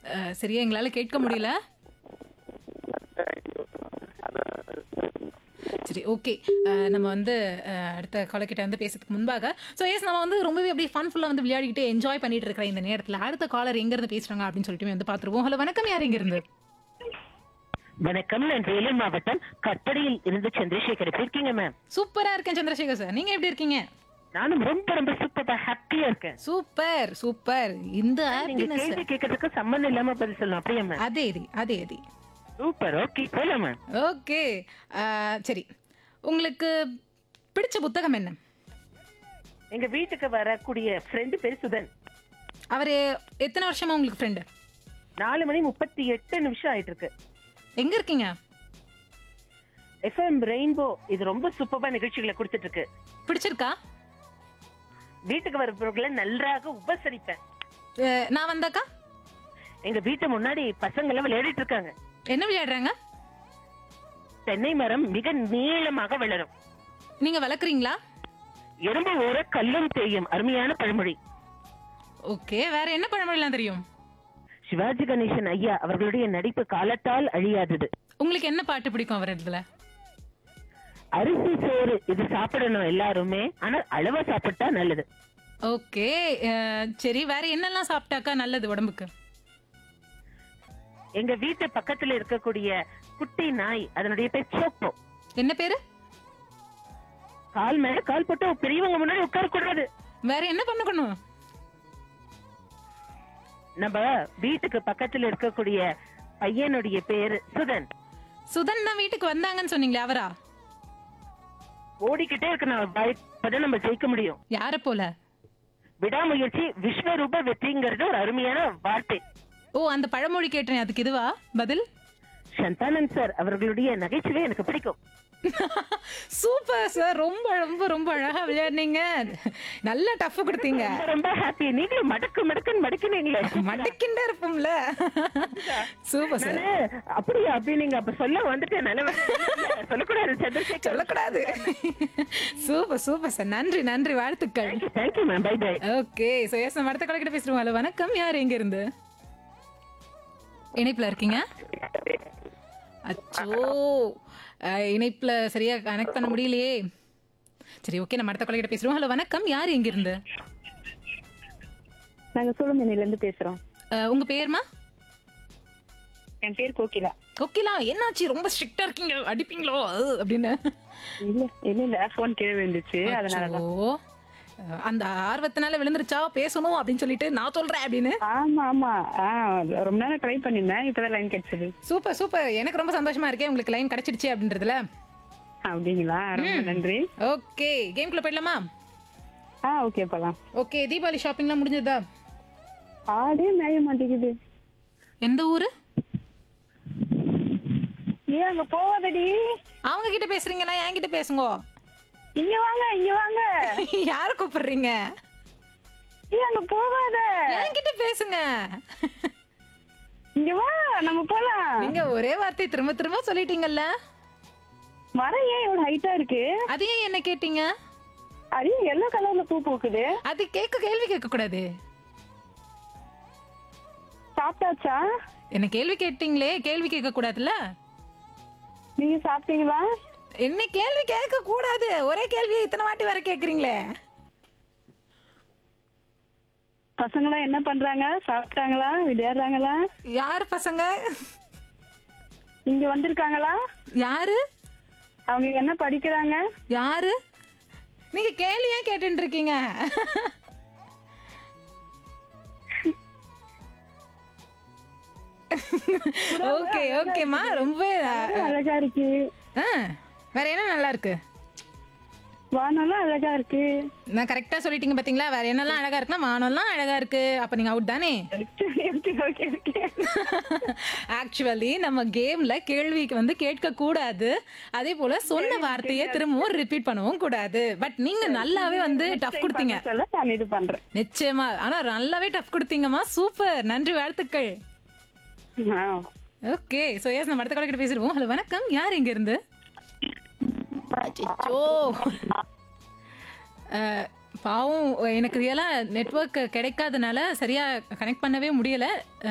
அஹ், சரியா எங்களால கேட்க முடியல சரி ஓகே நம்ம வந்து அஹ், அடுத்த காலர்கிட்ட வந்து பேசுறதுக்கு முன்பாக ஸோ எஸ் நம்ம வந்து ரொம்பவே அப்படியே ஃபன்ஃபுல்லாக வந்து விளையாடிக்கிட்டு என்ஜாய் பண்ணிட்டு இருக்கிற இந்த நேரத்தில் அடுத்த காலர் எங்கேருந்து பேசுறாங்க அப்படின்னு சொல்லிட்டு வந்து பார்த்துருவோம் ஹலோ வணக்கம் யார் எங்கேருந்து வணக்கம் நான் வேலூர் மாவட்டம் கற்படியில் இருந்து சந்திரசேகர் எப்படி இருக்கீங்க மேம் சூப்பரா இருக்கேன் சந்திரசேகர் சார் நீங்க எப்படி இருக்கீங்க நானும் ரொம்ப ரொம்ப சூப்பரா ஹாப்பியா இருக்கேன் சூப்பர் சூப்பர் இந்த நீங்க ஹாப்பினஸ் கேள்வி கேட்கறதுக்கு சம்மந்தம் இல்லாம பதில் சொல்லணும் அப்படியா மேம் அதே அதே அதே அதே சூப்பர் ஓகே போலாம் மேம் ஓகே சரி உங்களுக்கு பிடிச்ச புத்தகம் என்ன எங்க வீட்டுக்கு வரக்கூடிய ஃப்ரெண்டு பேர் சுதன் அவர் எத்தனை வருஷமா உங்களுக்கு ஃப்ரெண்டு நாலு மணி முப்பத்தி எட்டு நிமிஷம் ஆயிட்டு இருக்கு எங்க இருக்கீங்க எஃப்எம் ரெயின்போ இது ரொம்ப சூப்பரா நிகழ்ச்சிகளை கொடுத்துட்டு இருக்கு பிடிச்சிருக்கா வீட்டுக்கு வரப்பவர்களை நன்றாக உபசரிப்பேன் அஹ், நான் வந்தாக்கா எங்க வீட்டு முன்னாடி பசங்க எல்லாம் விளையாடிட்டு இருக்காங்க என்ன விளையாடுறாங்க தென்னை மரம் மிக நீளமாக வளரும் நீங்க வளர்க்குறீங்களா எறும்பு ஊற கல்லும் தேயும் அருமையான பழமொழி ஓகே வேற என்ன பழமொழிலாம் தெரியும் சிவாஜி கணேசன் ஐயா அவர்களுடைய நடிப்பு காலத்தால் அழியாதது உங்களுக்கு என்ன பாட்டு பிடிக்கும் அவர் இடத்துல அரிசி சோறு இது சாப்பிடணும் எல்லாருமே ஆனா அளவா சாப்பிட்டா நல்லது ஓகே சரி வேற என்னெல்லாம் சாப்பிட்டாக்கா நல்லது உடம்புக்கு எங்க வீட்டு பக்கத்துல இருக்கக்கூடிய குட்டி நாய் அதனுடைய பேர் சோப்போ என்ன பேரு கால் மேல கால் போட்டு பெரியவங்க முன்னாடி உட்கார கூடாது வேற என்ன பண்ணணும் நம்ம வீட்டுக்கு பக்கத்துல இருக்கக்கூடிய பையனுடைய பேரு சுதன் சுதன் தான் வீட்டுக்கு வந்தாங்கன்னு சொன்னீங்களே அவரா ஓடிக்கிட்டே இருக்கு நான் அப்பதான் நம்ம ஜெயிக்க முடியும் யார போல விடாமுயற்சி விஸ்வரூப வெற்றிங்கிறது ஒரு அருமையான வார்த்தை ஓ அந்த பழமொழி கேட்டேன் அதுக்கு இதுவா பதில் சந்தானன் சார் அவர்களுடைய நகைச்சுவை எனக்கு பிடிக்கும் சூப்பர் சார் ரொம்ப ரொம்ப ரொம்ப அழகா விளையாடுனீங்க நல்ல டஃப் கொடுத்தீங்க ரொம்ப ரொம்ப ஹாப்பி நீங்களும் மடக்கு மடக்குன்னு மடக்குனீங்களே மடக்கிண்டே இருப்போம்ல சூப்பர் சார் நானு, அப்படியா அப்படி நீங்க அப்ப சொல்ல வந்துட்டு நல்ல வேலை. சொல்லக்கூடாது சந்திரசேகர் சொல்லக்கூடாது சூப்பர் சூப்பர் சார் நன்றி நன்றி வாழ்த்துக்கள் thank you thank you ma'am bye bye okay so yes நம்ம அடுத்த கலைக்கிட்ட பேசுறோம் ஹலோ வணக்கம் யார் எங்க இருந்து இணைப்புல இருக்கீங்க அச்சோ அஹ், இணைப்புல சரியா கனெக்ட் பண்ண முடியலையே சரி ஓகே நம்ம அடுத்த கலைக்கிட்ட பேசுறோம் ஹலோ வணக்கம் யார் எங்க இருந்து நாங்க சூழமணில இருந்து பேசுறோம் அஹ், உங்க பேர்மா என் பேர் கோகிலா கோகிலா என்னாச்சு ரொம்ப ஸ்ட்ரிக்டா இருக்கீங்க அடிப்பீங்களோ அஹ், அப்படின்னு இல்ல இல்ல இல்ல போன் கீழே விழுந்துச்சு அதனாலதான் அச்சோ. அஹ், அந்த ஆர்வத்தினால விழுந்துருச்சா பேசணும் அப்படின்னு சொல்லிட்டு நான் சொல்றேன் அப்படின்னு ஆமா ஆமா ஆஹ் ரொம்ப நேரம் ட்ரை பண்ணிருந்தேன் இப்பதான் லைன் கிடைச்சது சூப்பர் சூப்பர் எனக்கு ரொம்ப சந்தோஷமா இருக்கேன் உங்களுக்கு லைன் கிடைச்சிடுச்சு அப்படின்றதுல அப்படிங்களா ரொம்ப நன்றி ஓகே கேம்குள்ள போயிடலாமா ஆ ஓகே போலாம் ஓகே தீபாவளி ஷாப்பிங்லாம் முடிஞ்சதா ஆடே மேய மாட்டேங்குது எந்த ஊரு ஏன் அங்க போவாதடி அவங்க கிட்ட பேசுறீங்களா என்கிட்ட பேசுங்க இங்க வாங்க இங்க வாங்க யார கூப்பிடுறீங்க ஏன் அங்க போவாத என்கிட்ட பேசுங்க இங்க வா நம்ம போலாம் நீங்க ஒரே வார்த்தை திரும்ப திரும்ப சொல்லிட்டீங்கல்ல மரம் ஏன் இவ்வளவு ஹைட்டா இருக்கு அதையே என்ன கேட்டீங்க அது எல்லோ கலர்ல பூ பூக்குது அது கேட்க கேள்வி கேட்க கூடாது சாப்பிட்டாச்சா என்ன கேள்வி கேட்டீங்களே கேள்வி கேட்க கூடாதுல்ல நீங்க சாப்பிட்டீங்களா என்ன கேள்வி கேட்க கூடாது ஒரே கேள்வியை இத்தனை வாட்டி வர கேக்குறீங்களே பசங்களாம் என்ன பண்றாங்க சாப்பிட்டாங்களா விளையாடுறாங்களா யார் பசங்க இங்க வந்திருக்காங்களா யாரு அவங்க என்ன படிக்கிறாங்க யாரு நீங்க கேள்வியா கேட்டுட்டு இருக்கீங்க ஓகே ஓகேம்மா ரொம்ப அழகா இருக்கு ஆ, வேற என்ன நல்லா இருக்கு வானம்லாம் அழகா இருக்கு நான் கரெக்டா சொல்லிட்டீங்க பாத்தீங்களா வேற என்னெல்லாம் அழகா இருக்குன்னா வானம்லாம் அழகா இருக்கு அப்ப நீங்க அவுட் தானே ஓகே ஓகே ஓகே ஆக்சுவலி நம்ம கேம்ல கேள்விக்கு வந்து கேட்க கூடாது அதே போல சொன்ன வார்த்தையை திரும்பவும் ரிப்பீட் பண்ணவும் கூடாது பட் நீங்க நல்லாவே வந்து டஃப் கொடுத்தீங்க சொல்ல நான் இது பண்றேன் நிச்சயமா ஆனா நல்லாவே டஃப் கொடுத்தீங்கம்மா சூப்பர் நன்றி வாழ்த்துக்கள் ஆ. ஓகே சோ எஸ் நம்ம அடுத்த காலக்கிட்ட பேசிடுவோம் ஹலோ வணக்கம் யார் இங்க இருந்து அச்சச்சோ. அஹ், பாவம் எனக்கு ரியலா நெட்வொர்க் கிடைக்காதனால சரியா கனெக்ட் பண்ணவே முடியல